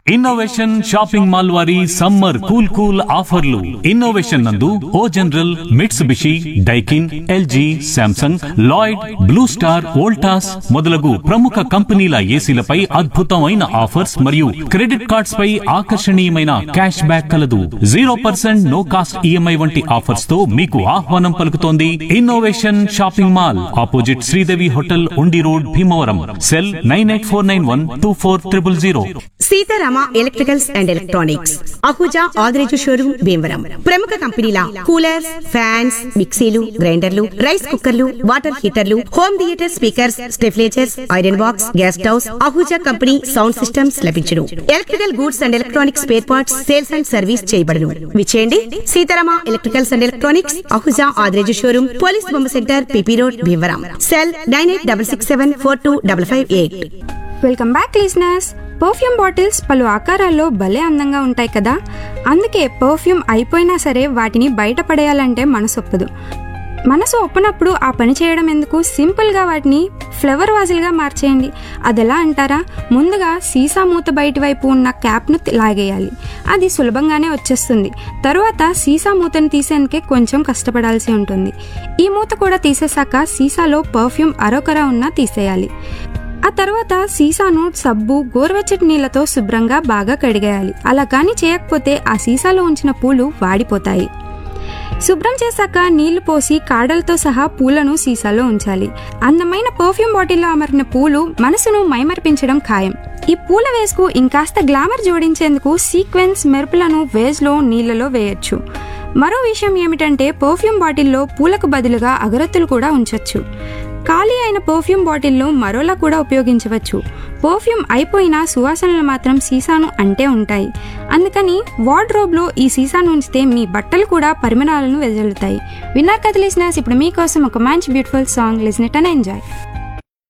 innovation shopping mall వారి summer cool cool ఆఫర్లు innovation నందు O General Mitsubishi Daikin LG Samsung Lloyd Blue Star Voltas మొదలగు ప్రముఖ కంపెనీల ఏసీలపై అద్భుతమైన ఆఫర్స్ మరియు క్రెడిట్ కార్డ్స్ పై ఆకర్షణీయమైన క్యాష్ బ్యాక్ కలదు zero percent no cost EMI వంటి ఆఫర్స్ తో మీకు ఆహ్వానం పలుకుతోంది innovation shopping mall opposite Sridevi hotel Undi road Bhimavaram cell nine eight four nine one two four triple zero Sitarama electricals and electronics Ahuja Adireju showroom Bhimavaram ప్రముఖ కంపెనీల కూలర్స్ ఫ్యాన్స్ మిక్సీలు గ్రైండర్లు రైస్ కుక్కర్లు వాటర్ హీటర్లు హోమ్ థియేటర్ స్పీకర్స్ స్టెఫ్లేచర్స్ iron box gas stoves Ahuja company sound systems లభించును electrical goods and electronics spare parts sales and service చేయబడును విచేయండి Seetharama electricals and electronics Ahuja Adireju showroom police బొమ్మ centre P P road Bhimavaram cell nine eight double six seven four two double five eight welcome back listeners perfume bottles పలు ఆకారాల్లో భలే అందంగా ఉంటాయి కదా అందుకే పర్ఫ్యూమ్ అయిపోయినా సరే వాటిని బయట పడేయాలంటే మనసు ఒప్పదు మనసు ఒప్పనప్పుడు ఆ పని చేయడం ఎందుకు సింపుల్గా వాటిని ఫ్లవర్ వాజిల్గా మార్చేయండి అది ఎలా అంటారా ముందుగా సీసా మూత బయటి వైపు ఉన్న క్యాప్ను లాగేయాలి అది సులభంగానే వచ్చేస్తుంది తరువాత సీసా మూతను తీసేందుకే కొంచెం కష్టపడాల్సి ఉంటుంది ఈ మూత కూడా తీసేశాక సీసాలో పర్ఫ్యూమ్ అరొకర ఉన్నా తీసేయాలి ఆ తర్వాత సీసాను సబ్బు గోరువెచ్చటి నీళ్ళతో శుభ్రంగా బాగా కడిగేయాలి అలా కానీ చేయకపోతే ఆ సీసాలో ఉంచిన పూలు వాడిపోతాయి శుభ్రం చేశాక నీళ్లు పోసి కాడలతో సహా పూలను సీసాలో ఉంచాలి అందమైన పర్ఫ్యూమ్ బాటిల్లో అమరిన పూలు మనసును మైమర్పించడం ఖాయం ఈ పూల వేసుకు ఇంకాస్త గ్లామర్ జోడించేందుకు సీక్వెన్స్ మెరుపులను వేజ్లో నీళ్లలో వేయొచ్చు మరో విషయం ఏమిటంటే పర్ఫ్యూమ్ బాటిల్లో పూలకు బదులుగా అగరత్తులు కూడా ఉంచొచ్చు ఖాళీ అయిన పర్ఫ్యూమ్ బాటిల్ను మరోలా కూడా ఉపయోగించవచ్చు పర్ఫ్యూమ్ అయిపోయినా సువాసనలు మాత్రం సీసాను అంటే ఉంటాయి అందుకని వార్డ్రోబ్లో ఈ సీసాను ఉంచితే మీ బట్టలు కూడా పరిమాణాలను వెదజల్లుతాయి విన్నర్ కథ లిసినర్స్ ఇప్పుడు మీకోసం ఒక మంచి బ్యూటిఫుల్ సాంగ్ లిసినెట్ అని ఎంజాయ్